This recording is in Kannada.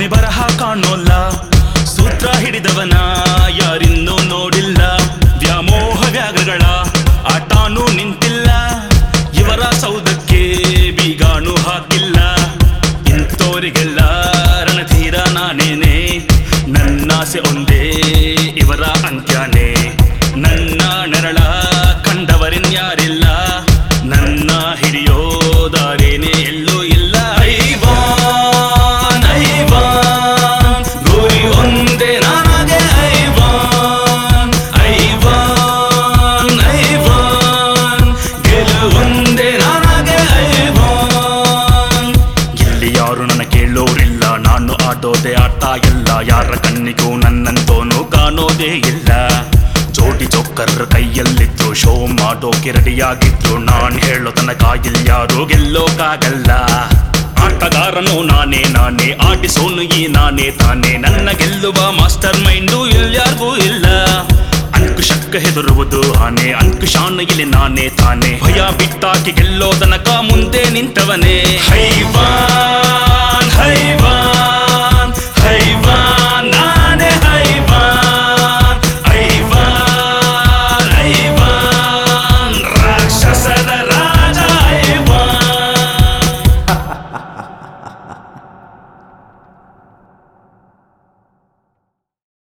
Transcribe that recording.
ಹಣೆ ಬರಹ ಕಾಣೋಲ್ಲ ಸೂತ್ರ ಹಿಡಿದವನ ಯಾರಿನ್ನೂ ನೋಡಿಲ್ಲ ವ್ಯಾಮೋಹ ವ್ಯಾಘ್ರಗಳ ಆಟಾನೂ ನಿಂತಿಲ್ಲ ಇವರ ಸೌದಕ್ಕೆ ಬೀಗಾಣು ಹಾಕಿಲ್ಲ ಇಂಥೋರಿಗೆಲ್ಲ ರಣಧೀರ ನಾನೇನೆ ನನ್ನಾಸೆ ಒಂದೇ ಇವರ ಅಂತ್ಯನೇ ನನ್ನ ನೆರಳ ಕಂಡವರಿನ್ಯಾರಿಲ್ಲ ನನ್ನ ಹಿಡಿಯೋದಾರೇನೆ ಎಲ್ಲೂ ಇಲ್ಲ ಐವಾನ್ ಐವಾನ್ ಗುರಿ ಒಂದೇ ನನಗೆ ಐವಾನ್ ಐವಾನ್ ಐವಾನ್ ಗೆಲುವೊಂದೇ ನನಗೆ ಐವಾನ್ ಇಲ್ಲಿ ಯಾರು ನನ್ನ ಕೇಳೋರಿಲ್ಲ ನಾನು ಆಡೋದೇ ಆಟ ಎಲ್ಲ ಯಾರ ಕಣ್ಣಿಗೂ ನನ್ನಂತೋನು ಕಾಣೋದೇ ಇಲ್ಲ ಜೋಡಿ ಜೋಕರ್ ಕೈಯಲ್ಲಿದ್ರು ಶೋ ಮಾಡೋಕೆ ರೆಡಿಯಾಗಿದ್ರು ನಾನ್ ಹೇಳೋ ತನಕ ಇಲ್ಲಿ ಯಾರು ಗೆಲ್ಲೋಕಾಗಲ್ಲ ಆಟಗಾರನು ನಾನೇ ನಾನೇ ಆಡಿಸೋನು ಈ ನಾನೇ ತಾನೇ ನನ್ನ ಗೆಲ್ಲುವ ಮಾಸ್ಟರ್ ಮೈಂಡು ಇಲ್ಯಾರಿಗೂ ಇಲ್ಲ ಅಂಕುಶಕ್ಕ ಹೆದರುವುದು ಆನೆ ಅಂಕುಶಾನ ಇಲ್ಲಿ ನಾನೇ ತಾನೆ ಭಯ ಬಿಟ್ಟಾಕಿ ಗೆಲ್ಲೋ ತನಕ ಮುಂದೆ ನಿಂತವನೇ ಹೈವಾನ್ ಹೈವಾನ್